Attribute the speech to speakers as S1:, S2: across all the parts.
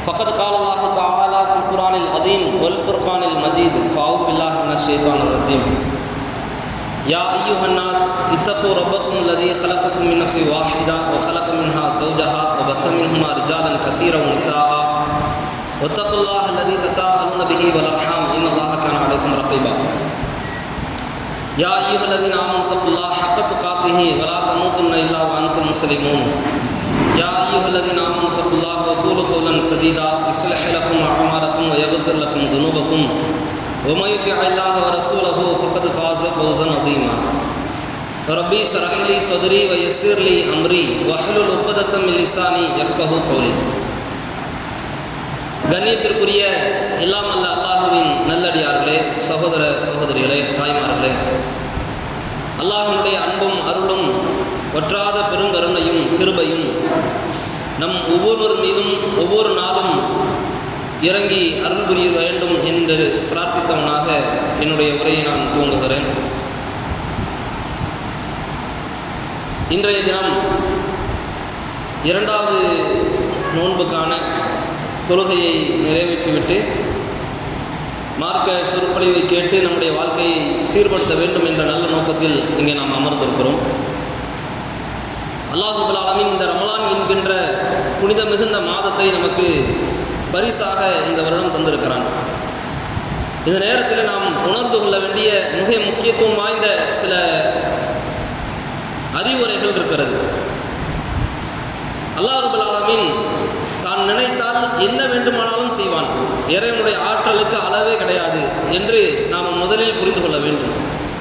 S1: فقد قال الله تعالى في القرآن العظيم والفرقان المجيد فأعوذ بالله من الشيطان الرجيم يا أيها الناس اتقوا ربكم الذي خلقكم من نفس واحدة وخلق منها زوجها وبث منهما رجالا كثيرا ونساء واتقوا الله الذي تساءلون به والأرحام إن الله كان عليكم رقيبا يا أيها الذين آمنوا اتقوا الله حق تقاته ولا تموتن إلا وأنتم مسلمون يا أيها الذين آمنوا اتقوا الله وقولوا قولا سديدا يصلح لكم أعمالكم ويغفر لكم ذنوبكم ومن يطع الله ورسوله فقد فاز فوزا عظيما ربي اشرح لي صدري ويسر لي أمري واحلل عقدة من لساني يفقهوا قولي கண்ணியத்திற்குரிய எல்லாம் அல்ல அல்லாஹுவின் நல்லடியார்களே சகோதர சகோதரிகளே தாய்மார்களே அல்லாஹனுடைய அன்பும் அருளும் வற்றாத பெருங்கருணையும் கிருபையும் நம் ஒவ்வொருவர் மீதும் ஒவ்வொரு நாளும் இறங்கி அருள் புரிய வேண்டும் என்று பிரார்த்தித்தவனாக என்னுடைய உரையை நான் துவங்குகிறேன் இன்றைய தினம் இரண்டாவது நோன்புக்கான தொழுகையை நிறைவேற்றிவிட்டு மார்க்க சொற்பொழிவை கேட்டு நம்முடைய வாழ்க்கையை சீர்படுத்த வேண்டும் என்ற நல்ல நோக்கத்தில் இங்கே நாம் அமர்ந்திருக்கிறோம் அல்லாஹுபுல் ஆலமின் இந்த ரமலான் என்கின்ற புனித மிகுந்த மாதத்தை நமக்கு பரிசாக இந்த வருடம் தந்திருக்கிறான் இந்த நேரத்தில் நாம் உணர்ந்து கொள்ள வேண்டிய மிக முக்கியத்துவம் வாய்ந்த சில அறிவுரைகள் இருக்கிறது அல்லாஹுபுல் ஆலமின் தான் நினைத்தால் என்ன வேண்டுமானாலும் செய்வான் இறைவனுடைய ஆற்றலுக்கு அளவே கிடையாது என்று நாம் முதலில் புரிந்து கொள்ள வேண்டும்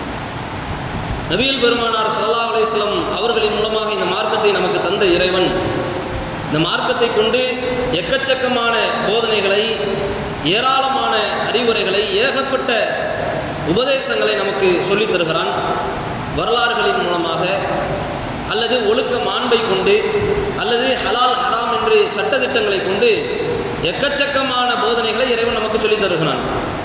S1: நபியல் பெருமானார் சல்லா அலிஸ்லம் அவர்களின் மூலமாக இந்த மார்க்கத்தை நமக்கு தந்த இறைவன் இந்த மார்க்கத்தை கொண்டு எக்கச்சக்கமான போதனைகளை ஏராளமான அறிவுரைகளை ஏகப்பட்ட உபதேசங்களை நமக்கு சொல்லித் தருகிறான் வரலாறுகளின் மூலமாக அல்லது ஒழுக்க மாண்பை கொண்டு அல்லது ஹலால் ஹராம் என்று சட்டத்திட்டங்களை கொண்டு எக்கச்சக்கமான போதனைகளை இறைவன் நமக்கு சொல்லித் தருகிறான்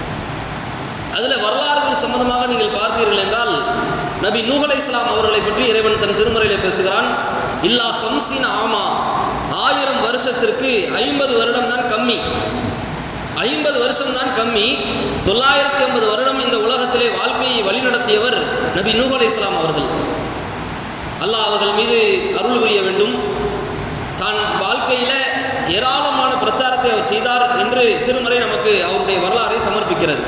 S1: அதில் வரலாறுகள் சம்பந்தமாக நீங்கள் பார்த்தீர்கள் என்றால் நபி நூகலை இஸ்லாம் அவர்களை பற்றி இறைவன் தன் திருமுறையில் பேசுகிறான் இல்லா ஹம்சின் ஆமா ஆயிரம் வருஷத்திற்கு ஐம்பது வருடம் தான் கம்மி ஐம்பது வருஷம் தான் கம்மி தொள்ளாயிரத்தி ஐம்பது வருடம் இந்த உலகத்திலே வாழ்க்கையை வழிநடத்தியவர் நபி நூகலை இஸ்லாம் அவர்கள் அல்லாஹ் அவர்கள் மீது அருள் புரிய வேண்டும் தான் வாழ்க்கையில் ஏராளமான பிரச்சாரத்தை அவர் செய்தார் என்று திருமறை நமக்கு அவருடைய வரலாறை சமர்ப்பிக்கிறது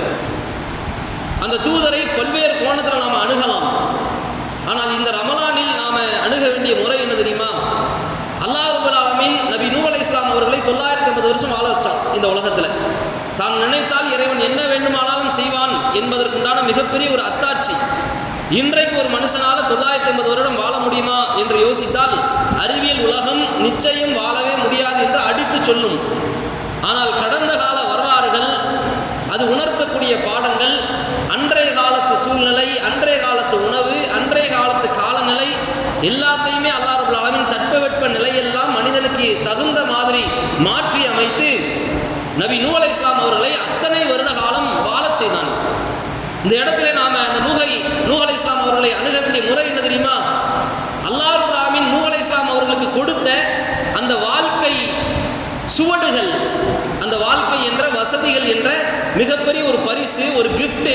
S1: அந்த தூதரை பல்வேறு கோணத்தில் நாம் அணுகலாம் ஆனால் இந்த ரமலானில் நாம் அணுக வேண்டிய முறை என்ன தெரியுமா அல்லாஹ் ஆலமின் நபி நூ அலை இஸ்லாம் அவர்களை தொள்ளாயிரத்தி ஐம்பது வருஷம் வாழ வச்சான் இந்த உலகத்தில் தான் நினைத்தால் இறைவன் என்ன வேண்டுமானாலும் செய்வான் என்பதற்குண்டான மிகப்பெரிய ஒரு அத்தாட்சி இன்றைக்கு ஒரு மனுஷனால தொள்ளாயிரத்தி ஐம்பது வருடம் வாழ முடியுமா என்று யோசித்தால் அறிவியல் உலகம் நிச்சயம் வாழவே முடியாது என்று அடித்து சொல்லும் ஆனால் கடந்த கால வரலாறுகள் அது உணர்த்தக்கூடிய பாடங்கள் அன்றைய காலத்து சூழ்நிலை அன்றைய காலத்து உணவு அன்றைய காலத்து காலநிலை எல்லாத்தையுமே அல்லாஹ் அளவின் தட்பவெட்ப நிலையெல்லாம் மனிதனுக்கு தகுந்த மாதிரி மாற்றி அமைத்து நபி நூ அலை இஸ்லாம் அவர்களை அத்தனை வருட காலம் வாழச் செய்தான் இந்த இடத்துல நாம அந்த நூகை நூகலை இஸ்லாம் அவர்களை அணுக வேண்டிய முறை என்ன தெரியுமா அல்லாஹ் ராமின் நூகலை இஸ்லாம் அவர்களுக்கு கொடுத்த அந்த வாழ்க்கை சுவடுகள் அந்த வாழ்க்கை என்ற வசதிகள் என்ற மிகப்பெரிய ஒரு பரிசு ஒரு கிஃப்ட்டு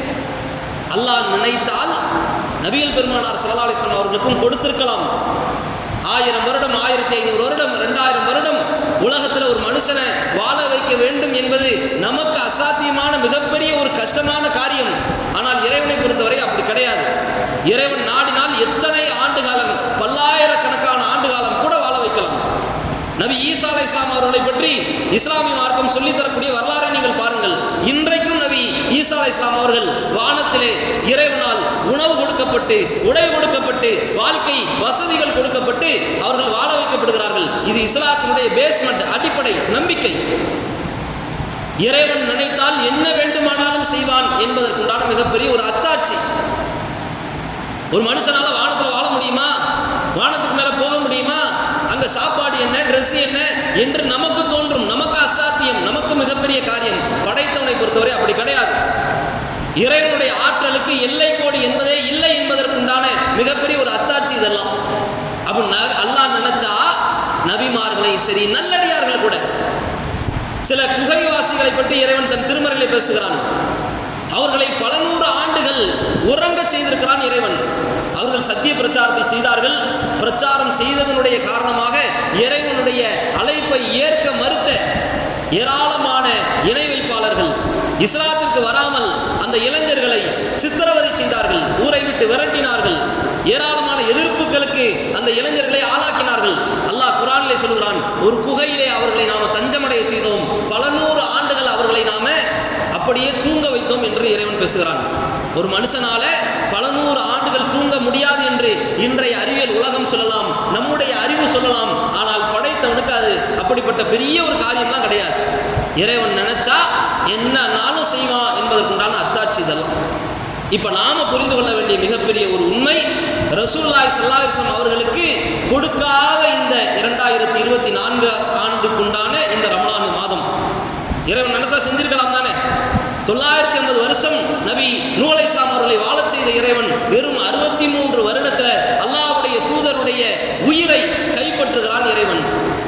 S1: அல்லாஹ் நினைத்தால் நபியல் பெருமானார் சல்லா அலிஸ்லாம் அவர்களுக்கும் கொடுத்திருக்கலாம் ஆயிரம் வருடம் ஆயிரத்தி ஐநூறு வருடம் ரெண்டாயிரம் வருடம் உலகத்தில் ஒரு மனுஷனை வாழ வைக்க வேண்டும் என்பது நமக்கு அசாத்தியமான மிகப்பெரிய ஒரு கஷ்டமான காரியம் ஆனால் இறைவனை பொறுத்தவரை அப்படி கிடையாது இறைவன் நாடினால் எத்தனை ஆண்டு காலம் பல்லாயிரக்கணக்கான ஆண்டு காலம் கூட வாழ வைக்கலாம் நபி ஈசா அலை இஸ்லாம் அவர்களை பற்றி இஸ்லாமிய மார்க்கம் சொல்லித் தரக்கூடிய வரலாறை நீங்கள் பாருங்கள் இன்றைக்கும் நபி ஈசா அலை இஸ்லாம் அவர்கள் வானத்திலே இறைவனால் உணவு கொடுக்கப்பட்டு உடை கொடுக்கப்பட்டு வாழ்க்கை வசதிகள் கொடுக்கப்பட்டு அவர்கள் வாழ வைக்கப்படுகிறார்கள் இது இஸ்லாத்தினுடைய பேஸ்மெண்ட் அடிப்படை நம்பிக்கை இறைவன் நினைத்தால் என்ன வேண்டுமானாலும் செய்வான் என்பதற்குண்டான மிகப்பெரிய ஒரு அத்தாட்சி ஒரு மனுஷனால வானத்தில் வாழ முடியுமா வானத்துக்கு மேல போக முடியுமா அங்க சாப்பாடு என்ன ட்ரெஸ் என்ன என்று நமக்கு தோன்றும் நமக்கு அசாத்தியம் நமக்கு மிகப்பெரிய காரியம் படைத்தவனை பொறுத்தவரை அப்படி கிடையாது இறைவனுடைய ஆற்றலுக்கு எல்லை கோடு என்பதே இல்லை என்பதற்குண்டான மிகப்பெரிய ஒரு அத்தாட்சி இதெல்லாம் அப்ப ந- அல்லாஹ் நினைச்சா நபிமார்களை சரி நல்லடியார்கள் கூட சில குகைவாசிகளை பற்றி இறைவன் தன் திருமறையிலே பேசுகிறான் அவர்களை பல நூறு ஆண்டுகள் உறங்கச் செய்திருக்கிறான் இறைவன் அவர்கள் சத்திய பிரச்சாரத்தை செய்தார்கள் பிரச்சாரம் செய்ததனுடைய காரணமாக இறைவனுடைய அழைப்பை ஏற்க மறுத்த ஏராளமான இணை வைப்பாளர்கள் இஸ்லாத்திற்கு வராமல் அந்த இளைஞர்களை சித்திரவதை செய்தார்கள் ஊரை விட்டு விரட்டினார்கள் ஏராளமான எதிர்ப்புகளுக்கு அந்த இளைஞர்களை ஆளாக்கினார்கள் அல்லாஹ் குரானிலே சொல்கிறான் ஒரு குகையிலே அவர்களை நாம தஞ்சமடைய செய்தோம் பல நூறு ஆண்டுகள் அவர்களை நாம அப்படியே தூங்க வைத்தோம் என்று இறைவன் பேசுகிறான் ஒரு மனுஷனால பல நூறு ஆண்டுகள் தூங்க முடியாது என்று இன்றைய அறிவியல் உலகம் சொல்லலாம் நம்முடைய அறிவு சொல்லலாம் ஆனால் படைத்தவனுக்கு அது அப்படிப்பட்ட பெரிய ஒரு காரியம்லாம் கிடையாது இறைவன் நினைச்சா என்னன்னாலும் செய்வான் என்பதற்குண்டான அத்தாட்சி இதெல்லாம் இப்ப நாம புரிந்து கொள்ள வேண்டிய மிகப்பெரிய ஒரு உண்மை ரசூல்லாய் சல்லாஹம் அவர்களுக்கு கொடுக்காத இந்த இரண்டாயிரத்தி இருபத்தி நான்கு ஆண்டுக்குண்டான இந்த ரமலான் மாதம் இறைவன் நினைச்சா செஞ்சிருக்கலாம் தானே தொள்ளாயிரத்தி ஐம்பது வருஷம் நபி நூலை இஸ்லாம் அவர்களை வாழச் செய்த இறைவன் வெறும் அறுபத்தி மூன்று வருடத்துல அல்லாஹ்வுடைய தூதருடைய உயிரை கைப்பற்றுகிறான் இறைவன்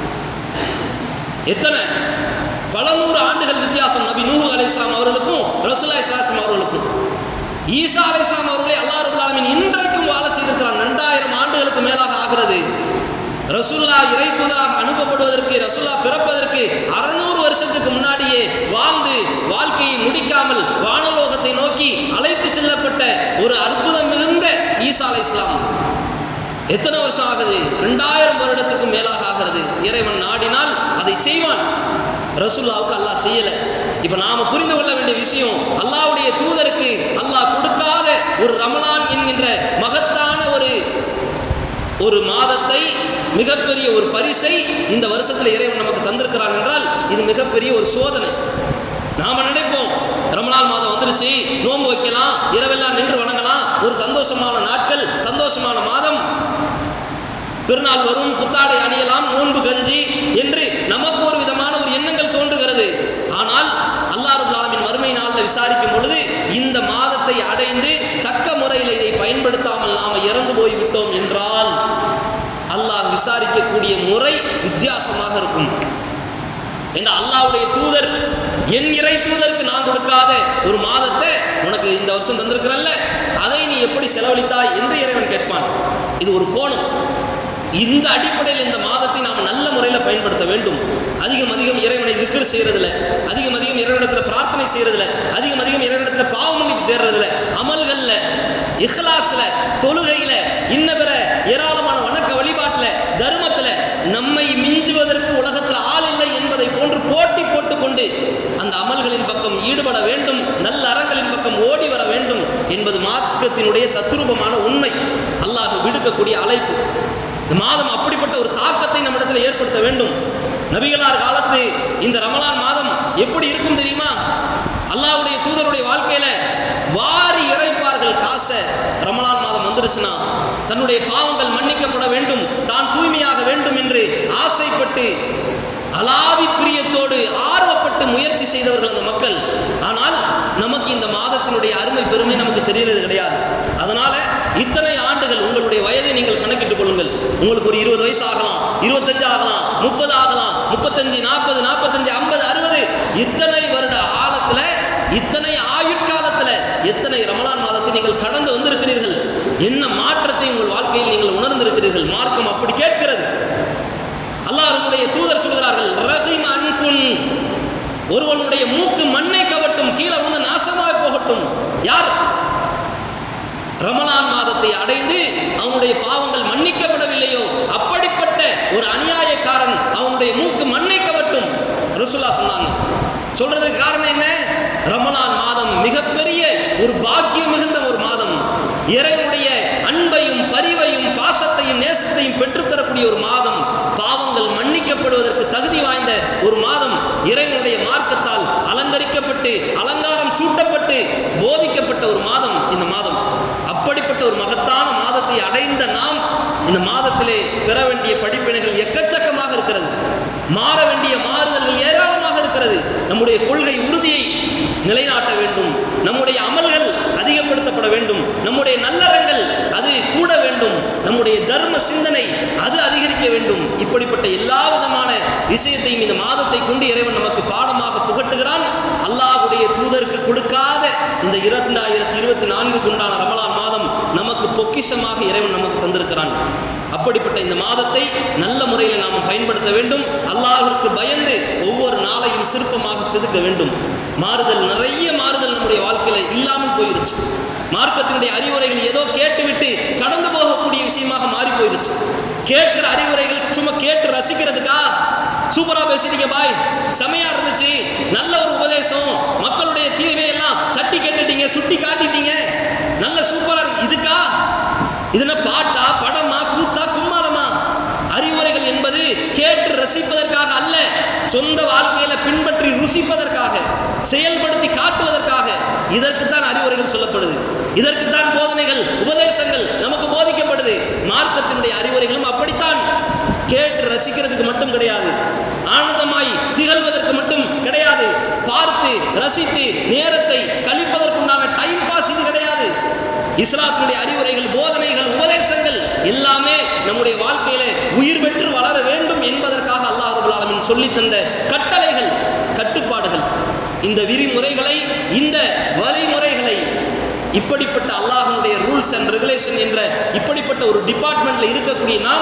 S1: எத்தனை பல நூறு ஆண்டுகள் வித்தியாசம் நபி நூஹு அலை இஸ்லாம் அவர்களுக்கும் ரசூல்லா இஸ்லாம் அவர்களுக்கும் ஈசா அலை இஸ்லாம் அவர்களை அல்லாஹ் ரபுல் ஆலமீன் இன்றைக்கும் வாழச் செய்திருக்கிறான் ரெண்டாயிரம் ஆண்டுகளுக்கு மேலாக ஆகிறது ரசூல்லா இறை தூதராக அனுப்பப்படுவதற்கு ரசூல்லா பிறப்பதற்கு அறுநூறு வருஷத்துக்கு முன்னாடியே வாழ்ந்து வாழ்க்கையை முடிக்காமல் வானலோகத்தை நோக்கி அழைத்து செல்லப்பட்ட ஒரு அற்புதம் மிகுந்த ஈசா அலை இஸ்லாம் எத்தனை வருஷம் ஆகுது ரெண்டாயிரம் வருடத்துக்கும் மேலாக ஆகிறது இறைவன் நாடினால் அதை செய்வான் ரசூல்லாவுக்கு அல்லாஹ் செய்யல இப்ப நாம புரிந்து கொள்ள வேண்டிய விஷயம் அல்லாஹ்வுடைய தூதருக்கு அல்லாஹ் கொடுக்காத ஒரு ரமலான் என்கின்ற மகத்தான ஒரு ஒரு மாதத்தை மிகப்பெரிய ஒரு பரிசை இந்த வருஷத்தில் இறைவன் நமக்கு தந்திருக்கிறான் என்றால் இது மிகப்பெரிய ஒரு சோதனை நாம நினைப்போம் ரமலான் மாதம் வந்துருச்சு நோன்பு வைக்கலாம் இரவெல்லாம் நின்று வணங்கலாம் ஒரு சந்தோஷமான நாட்கள் சந்தோஷமான மாதம் பெருநாள் வரும் புத்தாடை அணியலாம் நோன்பு கஞ்சி என்று நமக்கு ஒரு விதமான ஒரு எண்ணங்கள் தோன்றுகிறது ஆனால் அல்லாஹ் ரபுல் ஆலமீன் மறுமை நாளில் விசாரிக்கும் பொழுது இந்த மாதத்தை அடைந்து தக்க முறையில் இதை பயன்படுத்தாமல் நாம இறந்து போய் விட்டோம் என்றால் அல்லாஹ் விசாரிக்கக்கூடிய முறை வித்தியாசமாக இருக்கும் என்ற அல்லாஹ்வுடைய தூதர் என் இறை தூதருக்கு நான் கொடுக்காத ஒரு மாதத்தை உனக்கு இந்த வருஷம் தந்திருக்கிறல்ல அதை நீ எப்படி செலவழித்தாய் என்று இறைவன் கேட்பான் இது ஒரு கோணம் இந்த அடிப்படையில் இந்த மாதத்தை நாம் நல்ல முறையில் பயன்படுத்த வேண்டும் அதிகம் அதிகம் இறைவனை திக்கர் செய்யறதுல அதிகம் அதிகம் இறைவனிடத்தில் பிரார்த்தனை செய்யறதுல அதிகம் அதிகம் இறைவனிடத்தில் பாவ மன்னிப்பு தேடுறதுல அமல்கள்ல இஹ்லாஸ்ல தொழுகையில இன்ன பிற ஏராளமான வணக்க வழிபாட்டுல தர்மத்துல நம்மை மிஞ்சுவதற்கு உலகத்தில் ஆள் இல்லை என்பதை போன்று போட்டி போட்டுக்கொண்டு அந்த அமல்களின் பக்கம் ஈடுபட வேண்டும் நல்ல அறங்களின் பக்கம் ஓடி வர வேண்டும் என்பது மார்க்கத்தினுடைய தத்ரூபமான உண்மை அல்லாஹ் விடுக்கக்கூடிய அழைப்பு இந்த மாதம் அப்படிப்பட்ட ஒரு தாக்கத்தை நம்மிடத்தில் ஏற்படுத்த வேண்டும் நபிகளார் காலத்து இந்த ரமலான் மாதம் எப்படி இருக்கும் தெரியுமா அல்லாஹ்வுடைய தூதருடைய வாழ்க்கையில வாரி இறைப்பார்கள் காசை ரமலான் மாதம் வந்துருச்சுன்னா தன்னுடைய பாவங்கள் மன்னிக்கப்பட வேண்டும் தான் தூய்மையாக வேண்டும் என்று ஆசைப்பட்டு அலாதி பிரியத்தோடு ஆர்வப்பட்டு முயற்சி செய்தவர்கள் அந்த மக்கள் ஆனால் நமக்கு இந்த மாதத்தினுடைய அருமை பெருமை நமக்கு தெரியறது கிடையாது அதனால இத்தனை ஆண்டுகள் உங்களுடைய வயதை நீங்கள் கணக்கிட்டுக் கொள்ளுங்கள் உங்களுக்கு ஒரு இருபது வயசு ஆகலாம் இருபத்தஞ்சு ஆகலாம் முப்பது ஆகலாம் முப்பத்தஞ்சு நாற்பது நாற்பத்தஞ்சு ஐம்பது அறுபது இத்தனை வருட ஆழத்துல இத்தனை ஆயுட்காலத்துல எத்தனை ரமலான் மாதத்தை நீங்கள் கடந்து வந்திருக்கிறீர்கள் என்ன மாற்றத்தை உங்கள் வாழ்க்கையில் நீங்கள் உணர்ந்திருக்கிறீர்கள் மார்க்கம் அப்படி கேட்கிறது அல்லாஹ்வுடைய தூதர் சொல்கிறார்கள் ரஹிம் அன்ஃபுன் ஒருவனுடைய மூக்கு மண்ணை கவட்டும் கீழே வந்து நாசமாக போகட்டும் யார் ரமலான் மாதத்தை அடைந்து அவனுடைய பாவங்கள் மன்னிக்கப்படவில்லையோ அப்படிப்பட்ட ஒரு அநியாயக்காரன் அவனுடைய மூக்கு மண்ணை கவட்டும் ரசுல்லா சொன்னாங்க சொல்றதுக்கு காரணம் என்ன ரமலான் மாதம் மிகப்பெரிய ஒரு பாக்கியம் மிகுந்த ஒரு மாதம் இறைவனுடைய அன்பையும் பரிவையும் பாசத்தையும் நேசத்தையும் பெற்றுத்தரக்கூடிய ஒரு மாதம் பாவங்கள் மன்னிக்கப்படுவதற்கு தகுதி வாய்ந்த ஒரு மாதம் இறைவனுடைய மார்க்கத்தால் அலங்கரிக்கப்பட்டு அலங்காரம் சூட்டப்பட்டு போதிக்கப்பட்ட ஒரு மாதம் இந்த மாதம் அப்படிப்பட்ட ஒரு மகத்தான மாதத்தை அடைந்த நாம் இந்த மாதத்திலே பெற வேண்டிய படிப்பினைகள் எக்கச்சக்கமாக இருக்கிறது மாற வேண்டிய மாறுதல்கள் ஏராளமாக இருக்கிறது நம்முடைய கொள்கை உறுதியை நிலைநாட்ட வேண்டும் நம்முடைய அமல்கள் அதிகப்படுத்தப்பட வேண்டும் நம்முடைய நல்லறங்கள் அது கூட வேண்டும் நம்முடைய தர்ம சிந்தனை அது அதிகரிக்க வேண்டும் இப்படிப்பட்ட எல்லா விதமான விஷயத்தையும் இந்த மாதத்தை கொண்டு இறைவன் நமக்கு பாடம் அதிகமாக புகட்டுகிறான் அல்லாஹ்வுடைய தூதருக்கு கொடுக்காத இந்த இரண்டாயிரத்தி இருபத்தி நான்குக்கு உண்டான ரமலான் மாதம் நமக்கு பொக்கிஷமாக இறைவன் நமக்கு தந்திருக்கிறான் அப்படிப்பட்ட இந்த மாதத்தை நல்ல முறையில் நாம் பயன்படுத்த வேண்டும் அல்லாஹ்விற்கு பயந்து ஒவ்வொரு நாளையும் சிற்பமாக செதுக்க வேண்டும் மாறுதல் நிறைய மாறுதல் நம்முடைய வாழ்க்கையில இல்லாமல் போயிருச்சு மார்க்கத்தினுடைய அறிவுரைகள் ஏதோ கேட்டுவிட்டு கடந்து போகக்கூடிய விஷயமாக மாறி போயிருச்சு கேட்கிற அறிவுரைகள் சும்மா கேட்டு ரசிக்கிறதுக்கா சூப்பரா பேசிட்டீங்க பாய் செமையா இருந்துச்சு நல்ல ஒரு உபதேசம் மக்களுடைய தீமையெல்லாம் தட்டி கேட்டுட்டீங்க சுட்டி காட்டிட்டீங்க நல்ல சூப்பரா இருக்கு இதுக்கா இதுனா பாட்டா படமா கூத்தா கும்மாளமா அறிவுரைகள் என்பது கேட்டு ரசிப்பதற்காக அல்ல சொந்த வாழ்க்கையில பின்பற்றி ருசிப்பதற்காக செயல்படுத்தி காட்டுவதற்காக இதற்குத்தான் அறிவுரைகள் சொல்லப்படுது இதற்குத்தான் போதனைகள் உபதேசங்கள் நமக்கு போதிக்கப்படுது மார்க்கத்தினுடைய அறிவுரைகளும் அப்படித்தான் கேட்டு ரசிக்கிறதுக்கு மட்டும் கிடையாது ஆனந்தமாய் திகழ்வதற்கு மட்டும் கிடையாது பார்த்து ரசித்து நேரத்தை கழிப்பதற்குண்டான டைம் பாஸ் இது கிடையாது இஸ்லாத்தினுடைய அறிவுரைகள் போதனைகள் உபதேசங்கள் எல்லாமே நம்முடைய வாழ்க்கையில உயிர் பெற்று வளர வேண்டும் என்பதற்காக அல்லாஹ் ரபுல் ஆலமீன் சொல்லி தந்த கட்டளைகள் கட்டுப்பாடுகள் இந்த விதிமுறைகளை இந்த வழிமுறைகளை இப்படிப்பட்ட அல்லாஹ்வுடைய ரூல்ஸ் அண்ட் ரெகுலேஷன் என்ற இப்படிப்பட்ட ஒரு டிபார்ட்மெண்ட்ல இருக்கக்கூடிய நாம்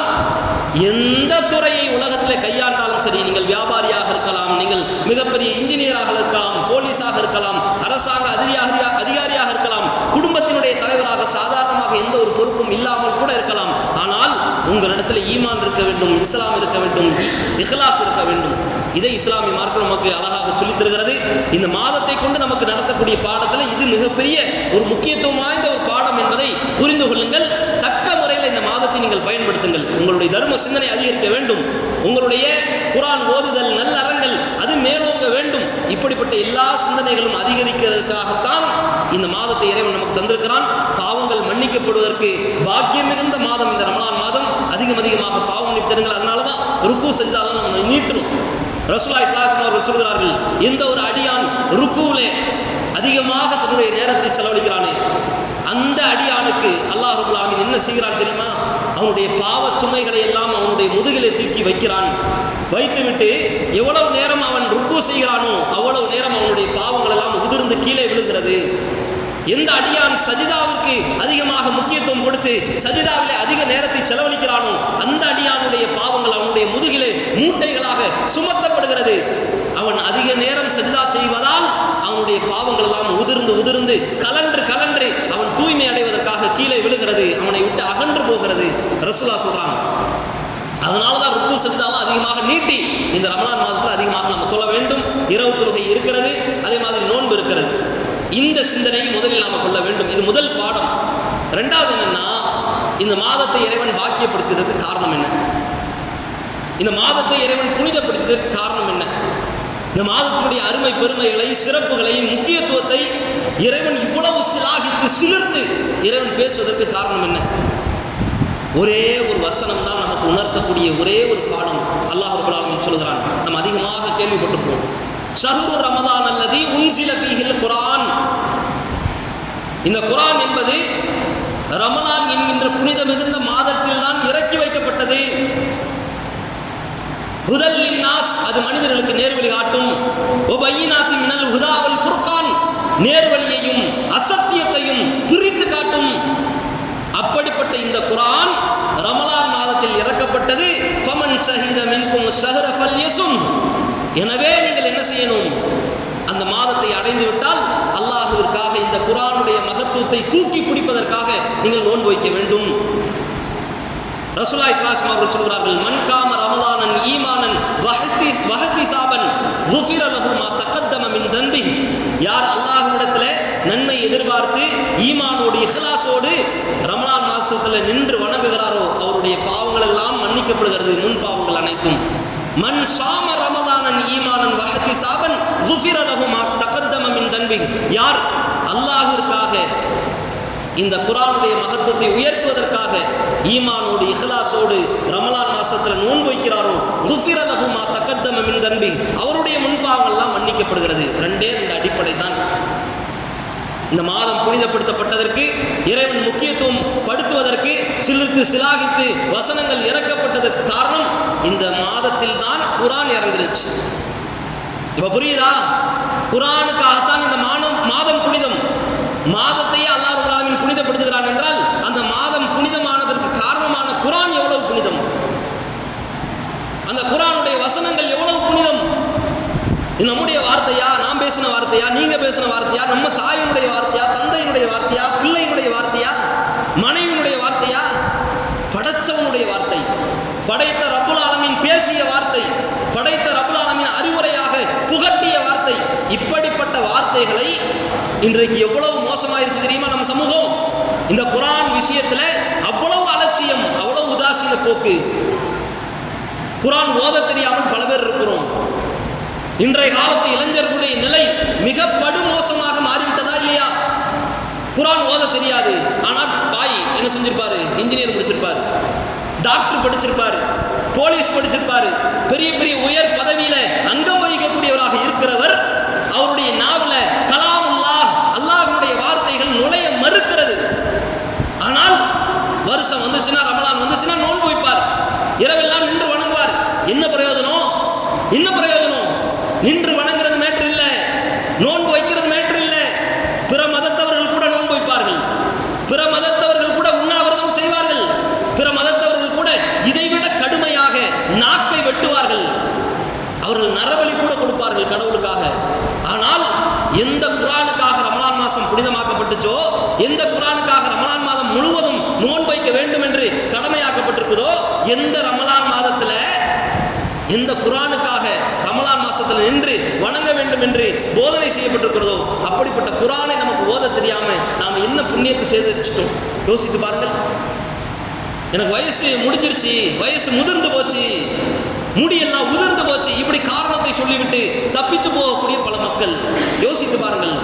S1: எந்த துறையை உலகத்தில் கையாண்டாலும் சரி நீங்கள் வியாபாரியாக இருக்கலாம் நீங்கள் மிகப்பெரிய இன்ஜினியராக இருக்கலாம் போலீஸாக இருக்கலாம் அரசாங்க அதிகாரியா அதிகாரியாக இருக்கலாம் குடும்பத்தினுடைய தலைவராக சாதாரணமாக எந்த ஒரு பொறுப்பும் இல்லாமல் கூட இருக்கலாம் ஆனால் உங்களிடத்தில் ஈமான் இருக்க வேண்டும் இஸ்லாம் இருக்க வேண்டும் இஹ்லாஸ் இருக்க வேண்டும் இதை இஸ்லாமிய மார்க்கம் நமக்கு அழகாக சொல்லித் தருகிறது இந்த மாதத்தை கொண்டு நமக்கு நடத்தக்கூடிய பாடத்தில் இது மிகப்பெரிய ஒரு முக்கியத்துவம் வாய்ந்த ஒரு பாடம் என்பதை புரிந்து கொள்ளுங்கள் தக்க முறையில் இந்த மாதத்தை நீங்கள் பயன்படுத்துங்கள் உங்களுடைய தர்ம சிந்தனை அதிகரிக்க வேண்டும் உங்களுடைய குரான் ஓதுதல் நல்லறங்கள் அது மேலோங்க வேண்டும் இப்படிப்பட்ட எல்லா சிந்தனைகளும் அதிகரிக்கிறதுக்காகத்தான் இந்த மாதத்தை இறைவன் நமக்கு தந்திருக்கிறான் பாவங்கள் மன்னிக்கப்படுவதற்கு பாக்கியம் மிகுந்த மாதம் இந்த ரமலான் மாதம் அதிகம் அதிகமாக பாவம் மன்னித்தருங்கள் அதனால தான் ருக்கு செஞ்சாலும் நம்ம நீட்டணும் ரசூலா இஸ்லாசம் அவர்கள் சொல்கிறார்கள் எந்த ஒரு அடியான் ருக்குவிலே அதிகமாக தன்னுடைய நேரத்தை செலவழிக்கிறானே அந்த அடியானுக்கு அல்லாஹ் ரபுல் ஆலமீன் என்ன செய்கிறான் தெரியுமா அவனுடைய பாவச் சுமைகளை எல்லாம் அவனுடைய முதுகிலே தூக்கி வைக்கிறான் வைத்துவிட்டு எவ்வளவு நேரம் அவன் ருக்கு செய்கிறானோ அவ்வளவு நேரம் அவனுடைய பாவங்கள் எல்லாம் உதிர்ந்து கீழே விழுகிறது எந்த அடியான் சஜிதாவிற்கு அதிகமாக முக்கியத்துவம் கொடுத்து சஜிதாவிலே அதிக நேரத்தை செலவழிக்கிறானோ அந்த அடியானுடைய பாவங்கள் அவனுடைய முதுகிலே மூட்டைகளாக சுமத்தப்படுகிறது அவன் அதிக நேரம் சஜிதா செய்வதால் அவனுடைய பாவங்கள் எல்லாம் உதிர்ந்து உதிர்ந்து கலன்று கலன்று அவன் தூய்மை அடைவதற்காக கீழே விழுகிறது அவனை விட்டு அகன்று போகிறது ரசுல்லா சொல்றான் அதனால தான் ருக்கு செஞ்சாலும் அதிகமாக நீட்டி இந்த ரமலான் மாதத்தில் அதிகமாக நம்ம தொழ வேண்டும் இரவு தொழுகை இருக்கிறது அதே மாதிரி நோன்பு இருக்கிறது இந்த சிந்தனையை முதலில் நாம் கொள்ள வேண்டும் இது முதல் பாடம் ரெண்டாவது என்னன்னா இந்த மாதத்தை இறைவன் பாக்கியப்படுத்தியதற்கு காரணம் என்ன இந்த மாதத்தை இறைவன் புனிதப்படுத்தியதற்கு காரணம் என்ன இந்த மாதத்தினுடைய அருமை பெருமைகளை சிறப்புகளை முக்கியத்துவத்தை இறைவன் இவ்வளவு சிலாகித்து சிலிர்த்து இறைவன் பேசுவதற்கு காரணம் என்ன ஒரே ஒரு வசனம் தான் நமக்கு உணர்த்தக்கூடிய ஒரே ஒரு பாடம் அல்லாஹ் ரபுல் ஆலமீன் சொல்கிறான் நம்ம அதிகமாக கேள்விப்பட்டிருப்போம் ஷஹ்ரு ரமதான் அல்லது உன்சில ஃபீஹில் குரான் இந்த குரான் என்பது ரமலான் என்கின்ற புனித மிகுந்த மாதத்தில் தான் இறக்கி வைக்கப்பட்டது ஹுதல்லின் நாஸ் அது மனிதர்களுக்கு நேர்வழி காட்டும் ஒபையினாத்தி மினல் ஹுதாவல் ஃபுர்கான் நேர்வழியையும் அசத்தியத்தையும் பிரித்து காட்டும் அப்படிப்பட்ட இந்த குரான் ரமலான் மாதத்தில் இறக்கப்பட்டது ஃபமன் ஷஹீத மின்கும் ஷஹர ஃபல்யசும் எனவே நீங்கள் என்ன செய்யணும் அந்த மாதத்தை அடைந்து விட்டால் அல்லாஹுவிற்காக இந்த குரானுடைய மகத்துவத்தை தூக்கி பிடிப்பதற்காக நீங்கள் நோன்பு வைக்க வேண்டும் ரசூலா இஸ்லாஸ்லாம் அவர்கள் சொல்கிறார்கள் மன்காம ரமலானன் ஈமானன் வஹத்தி வஹத்தி சாபன் குஃபிர லஹுமா தகத்தம மின் தன்பி யார் அல்லாஹ்விடத்தில் நன்மை எதிர்பார்த்து ஈமானோடு இஹ்லாஸோடு ரமலான் மாசத்தில் நின்று வணங்குகிறாரோ அவருடைய பாவங்கள் எல்லாம் மன்னிக்கப்படுகிறது முன் பாவங்கள் அனைத்தும் மன் சாம ரமதானன் ஈமானன் வஹத்தி சாபன் குஃபிர லஹுமா தகத்தம மின் தன்பி யார் அல்லாஹ்விற்காக இந்த குரானுடைய மகத்துவத்தை உயர்த்துவதற்காக ஈமானோடு இஹ்லாஸோடு ரமலான் மாசத்துல நோன்பு வைக்கிறாரோ குஃபிர லஹுமா தகத்தம மின் தன்பி அவருடைய முன்பாவெல்லாம் மன்னிக்கப்படுகிறது ரெண்டே இந்த அடிப்படை தான் இந்த மாதம் புனிதப்படுத்தப்பட்டதற்கு இறைவன் முக்கியத்துவம் படுத்துவதற்கு சிலிர்த்து சிலாகித்து வசனங்கள் இறக்கப்பட்டதற்கு காரணம் இந்த மாதத்தில் தான் குரான் இறங்குச்சு இப்ப புரியுதா குரானுக்காகத்தான் இந்த மாதம் மாதம் புனிதம் மாதத்தையே அல்லாஹ் ரப்பல் ஆலமீன் புனிதப்படுத்துகிறான் என்றால் அந்த மாதம் புனிதமானதற்கு காரணமான குரான் எவ்வளவு புனிதம் அந்த குரானுடைய வசனங்கள் எவ்வளவு புனிதம் இது நம்முடைய வார்த்தையா நாம் பேசின வார்த்தையா நீங்க பேசின வார்த்தையா நம்ம தாயினுடைய வார்த்தையா தந்தையினுடைய வார்த்தையா பிள்ளையினுடைய வார்த்தையா மனைவியினுடைய வார்த்தையா படைச்சவனுடைய வார்த்தை படைத்த ரப்புல் ஆலமீன் பேசிய வார்த்தை படைத்த ரப்புல் ஆலமீன் அறிவுரையாக புகட்டிய வார்த்தை இப்படிப்பட்ட வார்த்தைகளை இன்றைக்கு எவ்வளவு மோசமாயிருச்சு தெரியுமா நம்ம சமூகம் இந்த குரான் விஷயத்துல அவ்வளவு அலட்சியம் அவ்வளவு உதாசீன போக்கு குரான் ஓத தெரியாமல் பல பேர் இருக்கிறோம் இன்றைய காலத்து இளைஞர்களுடைய நிலை மிக படுமோசமாக மாறிவிட்டதா இல்லையா குரான் ஓத தெரியாது ஆனால் பாய் என்ன செஞ்சிருப்பாரு இன்ஜினியர் முடிச்சிருப்பாரு டாக்டர் படிச்சிருப்பாரு போலீஸ் படிச்சிருப்பாரு பெரிய பெரிய உயர் பதவியில அங்கம் வகிக்கக்கூடியவராக இருக்கிறவர் அவருடைய நாவல கலாமுல்லா அல்லாஹ்வுடைய வார்த்தைகள் நுழைய மறுக்கிறது ஆனால் வருஷம் வந்துச்சுன்னா ரமலான் வந்துச்சுன்னா நோன்பு வைப்பார் இரவெல்லாம் நின்று வணங்குவார் என்ன பிரயோஜனம் என்ன பிரயோஜனம் நின்று வணங்குறது மேட்ரு இல்லை நோன்பு வைக்கிறது மேட்ரு இல்லை பிற மதத்தவர்கள் கூட நோன்பு வைப்பார்கள் பிற மதத்தவர்கள் கூட உண்ணாவிரதம் செய்வார்கள் பிற மதத்தவர்கள் கூட இதைவிட கடுமையாக நாக்கை வெட்டுவார்கள் அவர்கள் நரபலி கூட கொடுப்பார்கள் கடவுளுக்காக ஆனால் எந்த குரானுக்காக ரமலான் மாதம் புனிதமாக்கப்பட்டுச்சோ எந்த குரானுக்காக ரமலான் மாதம் முழுவதும் நோன்பு வைக்க வேண்டும் என்று கடமையாக்கப்பட்டிருக்குதோ எந்த ரமலான் மாதத்துல எந்த குரானுக்காக ரமலான் மாசத்துல நின்று வணங்க வேண்டும் என்று போதனை செய்யப்பட்டிருக்கிறதோ அப்படிப்பட்ட குரானை நமக்கு ஓத தெரியாம நாம என்ன புண்ணியத்தை செய்து வச்சுட்டோம் யோசித்து பாருங்கள் எனக்கு வயசு முடிஞ்சிருச்சு வயசு முதிர்ந்து போச்சு முடியெல்லாம் உதிர்ந்து போச்சு இப்படி காரணத்தை சொல்லிவிட்டு தப்பித்து போகக்கூடிய பல மக்கள் யோசித்து பாருங்கள்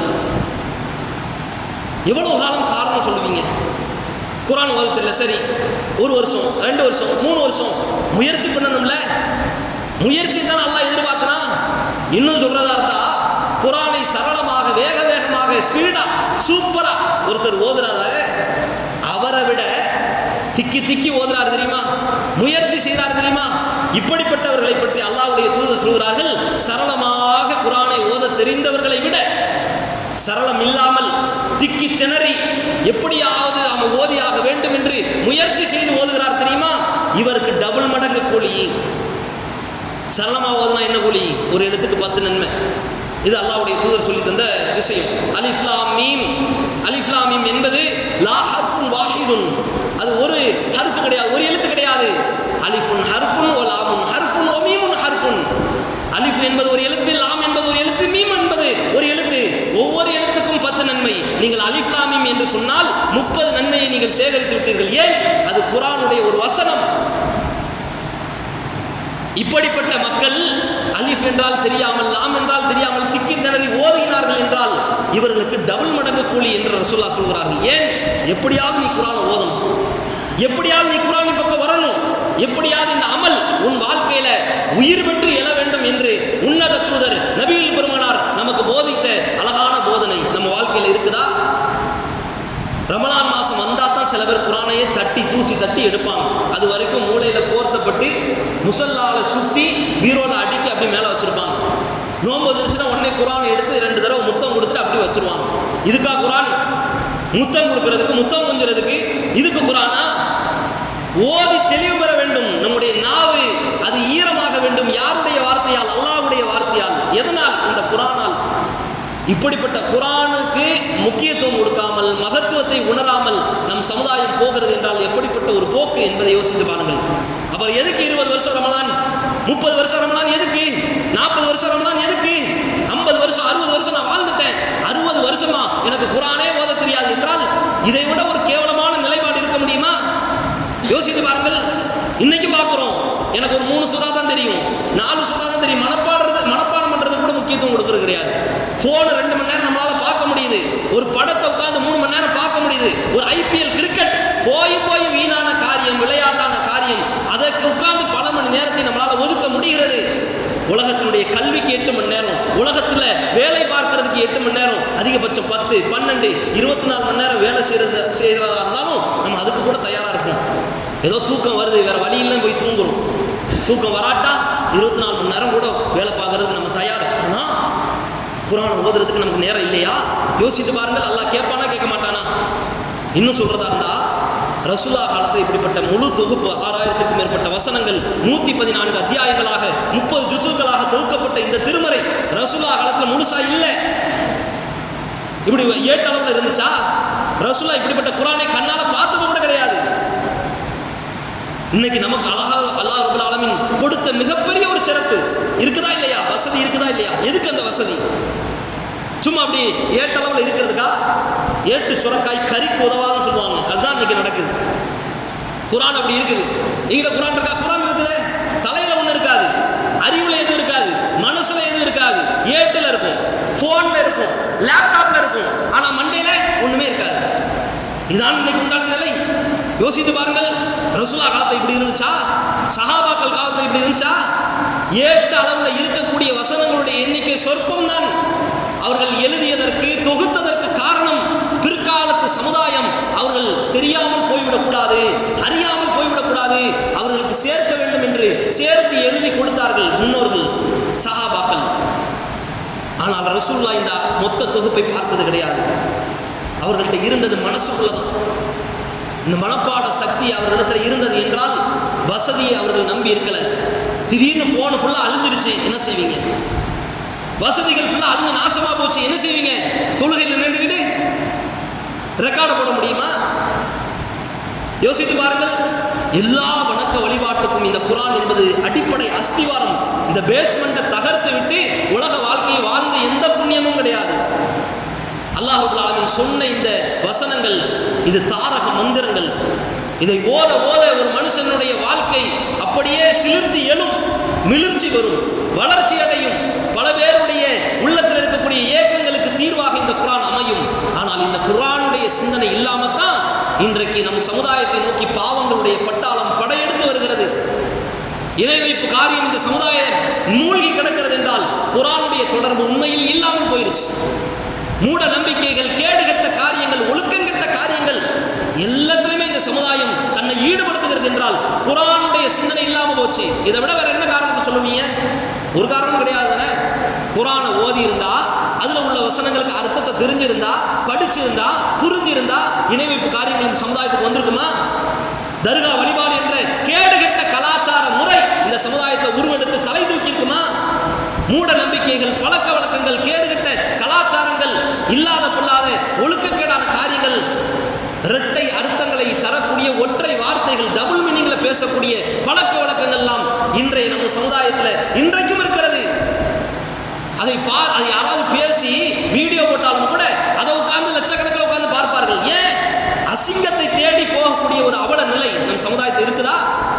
S1: எவ்வளவு காலம் காரணம் சொல்லுவீங்க குரான் ஓதத்தில் சரி ஒரு வருஷம் ரெண்டு வருஷம் மூணு வருஷம் முயற்சி பண்ணணும்ல முயற்சி தான் அல்லாஹ் எதிர்பார்க்கிறான் இன்னும் சொல்றதா இருந்தா குரானை சரளமாக வேக வேகமாக ஸ்பீடா சூப்பரா ஒருத்தர் ஓதுறாரு அவரை விட திக்கி திக்கி ஓதுறாரு தெரியுமா முயற்சி செய்கிறார் தெரியுமா இப்படிப்பட்டவர்களை பற்றி அல்லாஹ்வுடைய தூதர் சொல்கிறார்கள் சரளமாக குரானை ஓத தெரிந்தவர்களை விட சரளம் இல்லாமல் திக்கி திணறி எப்படியாவது அவன் ஓதியாக வேண்டும் என்று முயற்சி செய்து ஓதுகிறார் தெரியுமா இவருக்கு டபுள் மடங்கு கூலி சரளமா ஓதுனா என்ன கூலி ஒரு இடத்துக்கு பத்து நன்மை இது அல்லாஹ்வுடைய தூதர் சொல்லி தந்த விஷயம் அலிஃப்லாம் மீம் அலிஃப்லாம் மீம் என்பது லா ஹர்ஃபுன் வாஹிதுன் அது ஒரு ஹர்ஃப் கிடையாது ஒரு எழுத்து கிடையாது அலிஃபுன் ஹர்ஃபுன் ஓ லாமுன் ஹர்ஃபுன் ஓ மீமுன் ஹர்ஃபுன் அலிஃப் என்பது ஒரு எழுத்து லாம் என்பது ஒரு எழுத்து மீம் என்பது ஒரு எழுத்து ஒவ்வொரு எழுத்துக்கும் பத்து நன்மை நீங்கள் அலிஃப் லாம் மீம் என்று சொன்னால் முப்பது நன்மையை நீங்கள் சேகரித்து விட்டீர்கள் ஏன் அது குரானுடைய ஒரு வசனம் இப்படிப்பட்ட மக்கள் அலிஃப் என்றால் தெரியாமல் லாம் என்றால் தெரியாமல் திக்கி திணறி ஓதுகிறார்கள் என்றால் இவர்களுக்கு டபுள் மடங்கு கூலி என்று ரசூல்லா சொல்கிறார்கள் ஏன் எப்படியாவது நீ குரானை ஓதணும் எப்படியாவது நீ குரானின் பக்கம் வரணும் எப்படியாவது இந்த அமல் உன் வாழ்க்கையில உயிர் பெற்று எழ வேண்டும் என்று உன்னத தூதர் நபிகள் பெருமானார் நமக்கு போதித்த அழகான போதனை நம்ம வாழ்க்கையில இருக்குதா ரமலான் மாசம் வந்தா தான் சில பேர் குரானையே தட்டி தூசி தட்டி எடுப்பாங்க அது வரைக்கும் மூளையில போர்த்தப்பட்டு முசல்லால சுத்தி பீரோல அடுக்கி அப்படி மேல வச்சிருப்பாங்க நோன்பு வந்துருச்சுன்னா உடனே குரானை எடுத்து ரெண்டு தடவை முத்தம் கொடுத்துட்டு அப்படி வச்சிருவாங்க இதுக்கா குரான் முத்தம் கொடுக்கறதுக்கு முத்தம் குஞ்சுறதுக்கு இதுக்கு குரானா ஓதி தெளிவு பெற வேண்டும் நம்முடைய நாவு அது ஈரமாக வேண்டும் யாருடைய வார்த்தையால் அல்லாஹ்வுடைய வார்த்தையால் எதனால் இந்த குரானால் இப்படிப்பட்ட குரானுக்கு முக்கியத்துவம் கொடுக்காமல் மகத்துவத்தை உணராமல் நம் சமுதாயம் போகிறது என்றால் எப்படிப்பட்ட ஒரு போக்கு என்பதை யோசித்து பாருங்கள் அப்புறம் எதுக்கு இருபது வருஷம் ரமலான் முப்பது வருஷம் ரமலான் எதுக்கு நாற்பது வருஷம் ரமலான் எதுக்கு ஐம்பது வருஷம் அறுபது வருஷம் நான் வாழ்ந்துட்டேன் அறுபது வருஷமா எனக்கு குரானே ஓத தெரியாது என்றால் இதை விட ஒரு கேவலமான நிலைப்பாடு இருக்க முடியுமா யோசித்து பாருங்கள் இன்னைக்கு பார்க்குறோம் எனக்கு ஒரு மூணு சுறா தான் தெரியும் நாலு சுறா தான் தெரியும் மனப்பாடுறது மனப்பாடம் பண்றது கூட முக்கியத்துவம் கொடுக்கறது கிடையாது போனை ரெண்டு மணி நேரம் நம்மளால பார்க்க முடியுது ஒரு படத்தை உட்கார்ந்து மூணு மணி நேரம் பார்க்க முடியுது ஒரு ஐபிஎல் கிரிக்கெட் போய் போய் வீணான காரியம் விளையாட்டான காரியம் அதற்கு உட்கார்ந்து பல மணி நேரத்தை நம்மளால ஒதுக்க முடிகிறது உலகத்தினுடைய கல்விக்கு எட்டு மணி நேரம் உலகத்துல வேலை பார்க்கறதுக்கு எட்டு மணி நேரம் அதிகபட்சம் பத்து பன்னெண்டு இருபத்தி நாலு மணி நேரம் வேலை செய்யறது செய்யறதா இருந்தாலும் நம்ம அதுக்கு கூட தயாரா இருக்கோம் ஏதோ தூக்கம் வருது வேற வழி இல்லைன்னு போய் தூங்குறோம் தூக்கம் வராட்டா இருபத்தி நாலு மணி நேரம் கூட வேலை பார்க்கறதுக்கு நம்ம தயார் ஆனால் குரான் ஓதுறதுக்கு நமக்கு நேரம் இல்லையா யோசித்து பாருங்கள் அல்லாஹ் கேட்பானா கேட்க மாட்டானா இன்னும் சொல்றதா இருந்தா ரசுல்லா காலத்தில் இப்படிப்பட்ட முழு தொகுப்பு ஆறாயிரத்துக்கும் மேற்பட்ட வசனங்கள் நூத்தி பதினான்கு அத்தியாயங்களாக முப்பது ஜுசுக்களாக தொகுக்கப்பட்ட இந்த திருமறை ரசுல்லா காலத்தில் முழுசா இல்லை இப்படி ஏட்டளவில் இருந்துச்சா ரசுல்லா இப்படிப்பட்ட குரானை கண்ணால பார்த்தது கூட கிடையாது இன்னைக்கு நமக்கு அழகா அல்லாஹ் ரபுல் ஆலமீன் கொடுத்த மிகப்பெரிய ஒரு சிறப்பு இருக்குதா இல்லையா வசதி இருக்குதா இல்லையா எதுக்கு அந்த வசதி சும்மா அப்படி ஏட்டளவில் இருக்கிறதுக்கா ஏட்டு சுரக்காய் கறிக்கு உதவாதுன்னு சொல்லுவாங்க அதுதான் இன்னைக்கு நடக்குது குரான் அப்படி இருக்குது எங்கிட்ட குரான் இருக்கா குரான் இருக்குது தலையில ஒண்ணு இருக்காது அறிவுல எதுவும் இருக்காது மனசுல எதுவும் இருக்காது ஏட்டுல இருக்கும் போன்ல இருக்கும் லேப்டாப்ல இருக்கும் ஆனா மண்டையில ஒண்ணுமே இருக்காது இதான் இன்னைக்கு உண்டான நிலை யோசித்து பாருங்கள் ரசூலா காலத்தை இப்படி இருந்துச்சா சஹாபாக்கள் காலத்தில் இப்படி இருந்துச்சா ஏட்டு அளவுல இருக்கக்கூடிய வசனங்களுடைய எண்ணிக்கை சொற்பம் தான் அவர்கள் எழுதியதற்கு தொகுத்ததற்கு காரணம் பிற்காலத்து சமுதாயம் அவர்கள் தெரியாமல் போய்விடக்கூடாது அறியாமல் போய்விடக்கூடாது அவர்களுக்கு சேர்க்க வேண்டும் என்று சேர்த்து எழுதி கொடுத்தார்கள் முன்னோர்கள் சஹாபாக்கள் ஆனால் ரசூல்லா இந்த மொத்த தொகுப்பை பார்த்தது கிடையாது அவர்கள்ட்ட இருந்தது மனசுக்குள்ளதான் இந்த மனப்பாட சக்தி அவர்களிடத்தில் இருந்தது என்றால் வசதியை அவர்கள் நம்பி இருக்கல திடீர்னு போன் ஃபுல்லா அழிஞ்சிருச்சு என்ன செய்வீங்க வசதிகள் ஃபுல்லா அழிஞ்சு நாசமா போச்சு என்ன செய்வீங்க தொழுகையில் நின்றுக்கிட்டு ரெக்கார்டு போட முடியுமா யோசித்து பாருங்கள் எல்லா வணக்க வழிபாட்டுக்கும் இந்த குரான் என்பது அடிப்படை அஸ்திவாரம் இந்த பேஸ்மெண்ட்டை தகர்த்து விட்டு உலக வாழ்க்கையை வாழ்ந்த எந்த புண்ணியமும் கிடையாது அல்லாஹுல் ஆலமின் சொன்ன இந்த வசனங்கள் இது தாரக மந்திரங்கள் இதை ஓத ஓத ஒரு மனுஷனுடைய வாழ்க்கை அப்படியே சிலிர்த்து எழும் மிளிர்ச்சி வரும் வளர்ச்சி அடையும் பல பேருடைய உள்ளத்தில் இருக்கக்கூடிய ஏக்கங்களுக்கு தீர்வாக இந்த குரான் அமையும் ஆனால் இந்த குரானுடைய சிந்தனை இல்லாம தான் இன்றைக்கு நம் சமுதாயத்தை நோக்கி பாவங்களுடைய பட்டாளம் படையெடுத்து வருகிறது இணை வைப்பு காரியம் இந்த சமுதாயம் மூழ்கி கிடக்கிறது என்றால் குரானுடைய தொடர்பு உண்மையில் இல்லாமல் போயிருச்சு மூட நம்பிக்கைகள் கேடுகட்ட காரியங்கள் ஒழுக்கங்கெட்ட காரியங்கள் எல்லாத்திலுமே இந்த சமுதாயம் தன்னை ஈடுபடுத்துகிறது என்றால் குரானுடைய சிந்தனை இல்லாம போச்சு இதை விட வேற என்ன காரணத்தை சொல்லுவீங்க ஒரு காரணம் கிடையாது குரானை ஓதி இருந்தா அதுல உள்ள வசனங்களுக்கு அர்த்தத்தை தெரிஞ்சிருந்தா படிச்சிருந்தா புரிஞ்சிருந்தா இணை வைப்பு காரியங்கள் இந்த சமுதாயத்துக்கு வந்திருக்குமா தர்கா வழிபாடு என்ற கேடுகெட்ட கலாச்சார முறை இந்த சமுதாயத்தில் உருவெடுத்து தலை தூக்கி இருக்குமா மூட நம்பிக்கைகள் பழக்க வழக்கங்கள் கேடுகட்ட கலாச்சாரங்கள் இல்லாத பொல்லாத ஒழுக்கக்கேடான காரியங்கள் இரட்டை அர்த்தங்களை தரக்கூடிய ஒற்றை வார்த்தைகள் டபுள் மீனிங்ல பேசக்கூடிய பழக்க வழக்கங்கள் எல்லாம் இன்றைய நம்ம சமுதாயத்தில் இன்றைக்கும் இருக்கிறது அதை பார் அதை யாராவது பேசி வீடியோ போட்டாலும் கூட அதை உட்கார்ந்து லட்சக்கணக்கில் உட்கார்ந்து பார்ப்பார்கள் ஏன் அசிங்கத்தை தேடி போகக்கூடிய ஒரு அவல நிலை நம் சமுதாயத்தில் இருக்குதா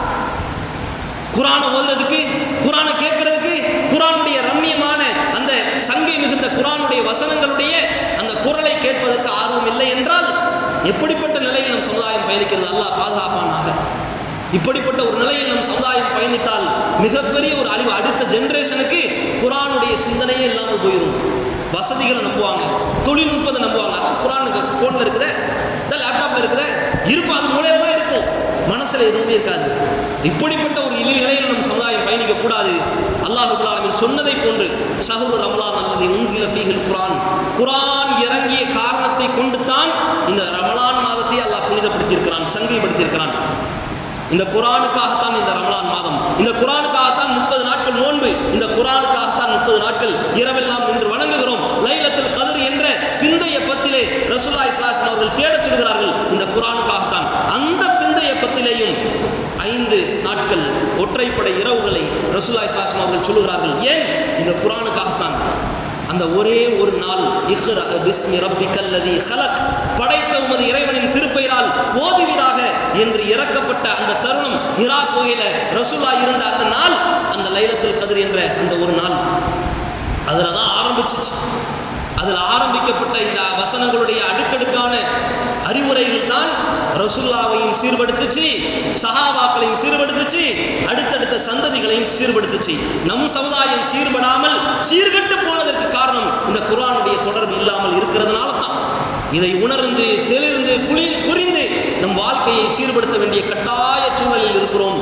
S1: குரானை ஓதுறதுக்கு குரானை கேட்கறதுக்கு குரானுடைய ரம்மியமான அந்த சங்கை மிகுந்த குரானுடைய வசனங்களுடைய அந்த குரலை கேட்பதற்கு ஆர்வம் இல்லை என்றால் எப்படிப்பட்ட நிலையில் நம் சமுதாயம் பயணிக்கிறது அல்லாஹ் பாதுகாப்பானாக இப்படிப்பட்ட ஒரு நிலையில் நம் சமுதாயம் பயணித்தால் மிகப்பெரிய ஒரு அழிவு அடுத்த ஜெனரேஷனுக்கு குரானுடைய சிந்தனையே இல்லாமல் போயிடும் வசதிகளை நம்புவாங்க தொழில்நுட்பத்தை நம்புவாங்க அதான் குரானுக்கு ஃபோனில் இருக்குதே இந்த லேப்டாப்பில் இருக்குதே இருக்கும் அது மூலையில தான் இருக்கும் மனசுல எதுவுமே இருக்காது இப்படிப்பட்ட ஒரு இழி நிலையில் நம் சமுதாயம் பயணிக்க கூடாது அல்லாஹ் ஆலமின் சொன்னதை போன்று சஹுரு ரமலான் அல்லது உன்சில ஃபீஹில் குரான் குரான் இறங்கிய காரணத்தை கொண்டு தான் இந்த ரமலான் மாதத்தை அல்லாஹ் புனிதப்படுத்தியிருக்கிறான் சங்கைப்படுத்தியிருக்கிறான் இந்த குரானுக்காகத்தான் இந்த ரமலான் மாதம் இந்த குரானுக்காகத்தான் முப்பது நாட்கள் நோன்பு இந்த குரானுக்காகத்தான் முப்பது நாட்கள் இரவெல்லாம் நின்று வணங்குகிறோம் லைலத்தில் கதிர் என்ற பிந்தைய பத்திலே ரசூல்லா இஸ்லாசன் அவர்கள் தேடச் சொல்கிறார்கள் இந்த குரானுக்காகத்தான் அந்த பிந்தைய பத்திலேயும் ஐந்து நாட்கள் ஒற்றைப்படை இரவுகளை ரசூல்லா இஸ்லாசன் அவர்கள் சொல்லுகிறார்கள் ஏன் இந்த குரானுக்காகத்தான் அந்த ஒரே ஒரு நாள் இக்ரா பிஸ்மி ரப்பிக்கல்லதி ஹலக் படைத்த உமது இறைவனின் திருப்பெயரால் ஓதுவீராக என்று இறக்கப்பட்ட அந்த தருணம் ஹிரா கோயில ரசூலா இருந்த அந்த நாள் அந்த லைலத்தில் கதிர் என்ற அந்த ஒரு நாள் அதில் தான் ஆரம்பிச்சிச்சு அதில் ஆரம்பிக்கப்பட்ட இந்த வசனங்களுடைய அடுக்கடுக்கான அறிவுரைகள் தான் ரசுல்லாவையும் சீர்படுத்துச்சு சஹாபாக்களையும் சீர்படுத்துச்சு அடுத்தடுத்த சந்ததிகளையும் சீர்படுத்துச்சு நம் சமுதாயம் சீர்படாமல் சீர்கட்டு போனதற்கு காரணம் இந்த குரானுடைய தொடர்பு இல்லாமல் இருக்கிறதுனால தான் இதை உணர்ந்து தெளிந்து புளி புரிந்து நம் வாழ்க்கையை சீர்படுத்த வேண்டிய கட்டாய சூழலில் இருக்கிறோம்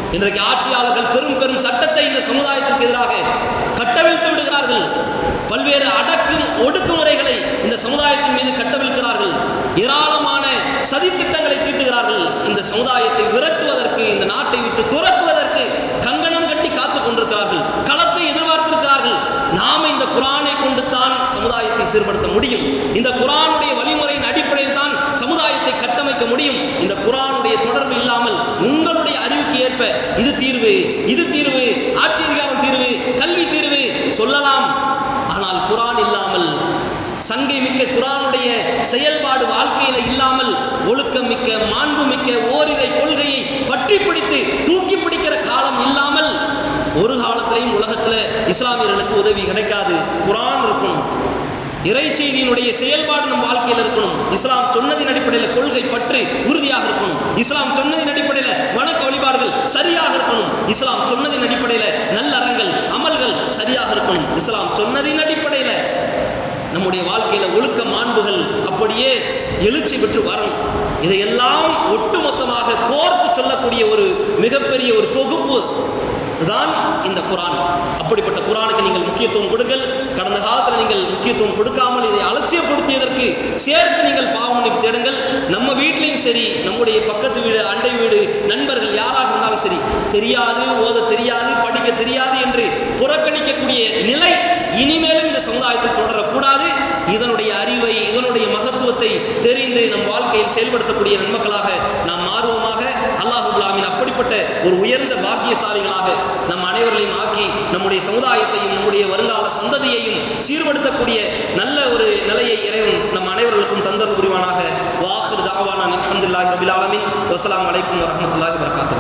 S1: இன்றைக்கு ஆட்சியாளர்கள் பெரும் பெரும் சட்டத்தை இந்த சமுதாயத்திற்கு எதிராக கட்டவிழ்த்து விடுகிறார்கள் பல்வேறு அடக்கும் ஒடுக்குமுறைகளை இந்த சமுதாயத்தின் மீது கட்டவிழ்க்கிறார்கள் ஏராளமான சதித்திட்டங்களை தீட்டுகிறார்கள் இந்த சமுதாயத்தை விரட்டுவதற்கு இந்த நாட்டை விட்டு துரத்துவதற்கு கங்கணம் கட்டி காத்துக் கொண்டிருக்கிறார்கள் களத்தை எதிர்பார்த்திருக்கிறார்கள் நாம இந்த குரானை கொண்டு தான் சமுதாயத்தை சீர்படுத்த முடியும் இந்த குரானுடைய வழிமுறையின் அடிப்படையில் தான் சமுதாயத்தை கட்டமைக்க முடியும் இந்த குரானுடைய தொடர்பு இல்லாமல் உங்களுடைய அறிவுக்கு ஏற்ப இது தீர்வு இது தீர்வு ஆட்சி அதிகாரம் தீர்வு கல்வி தீர்வு சொல்லலாம் ஆனால் குரான் இல்லாமல் சங்கை மிக்க குரானுடைய செயல்பாடு வாழ்க்கையில இல்லாமல் ஒழுக்கம் மிக்க மாண்பு மிக்க ஓரிரை கொள்கையை பற்றி பிடித்து தூக்கி பிடிக்கிற காலம் இல்லாமல் ஒரு காலத்திலையும் உலகத்தில் இஸ்லாமியர்களுக்கு உதவி கிடைக்காது குரான் இருக்கணும் இறை செய்தியினுடைய செயல்பாடு நம் வாழ்க்கையில் இருக்கணும் இஸ்லாம் சொன்னதின் அடிப்படையில் கொள்கை பற்றி உறுதியாக இருக்கணும் இஸ்லாம் சொன்னதின் அடிப்படையில் வணக்க வழிபாடுகள் சரியாக இருக்கணும் இஸ்லாம் சொன்னதின் அடிப்படையில் நல்லறங்கள் அமல்கள் சரியாக இருக்கணும் இஸ்லாம் சொன்னதின் அடிப்படையில் நம்முடைய வாழ்க்கையில் ஒழுக்க மாண்புகள் அப்படியே எழுச்சி பெற்று வரணும் இதையெல்லாம் ஒட்டுமொத்தமாக கோர்த்து சொல்லக்கூடிய ஒரு மிகப்பெரிய ஒரு தொகுப்பு தான் இந்த குரான் அப்படிப்பட்ட குரானுக்கு நீங்கள் முக்கியத்துவம் கொடுங்கள் கடந்த காலத்தில் நீங்கள் முக்கியத்துவம் கொடுக்காமல் இதை அலட்சியப்படுத்தியதற்கு சேர்த்து நீங்கள் பாவமன்னிப்பு தேடுங்கள் நம்ம வீட்லேயும் சரி நம்முடைய பக்கத்து வீடு அண்டை வீடு நண்பர்கள் யாராக இருந்தாலும் சரி தெரியாது ஓத தெரியாது படிக்க தெரியாது என்று புறக்கணிக்கக்கூடிய நிலை இனிமேலும் இந்த சமுதாயத்தில் தொடரக்கூடாது இதனுடைய அறிவை இதனுடைய மகத்துவத்தை தெரிந்து நம் வாழ்க்கையில் செயல்படுத்தக்கூடிய நன்மக்களாக நாம் மாறுவோமாக அல்லாஹுல்லாமின் அப்படிப்பட்ட ஒரு உயர்ந்த பாக்கியசாலிகளாக நம் அனைவர்களையும் ஆக்கி நம்முடைய சமுதாயத்தையும் நம்முடைய வருங்கால சந்ததியையும் சீர்படுத்தக்கூடிய நல்ல ஒரு நிலையை இறைவன் நம் அனைவர்களுக்கும் தந்தர் புரிவானாக வாஹிர் தாவானா அலமதுல்லாஹி ரபில் ஆலமின் வசலாம் அலைக்கும் வரமத்துல்லாஹி வரகாத்து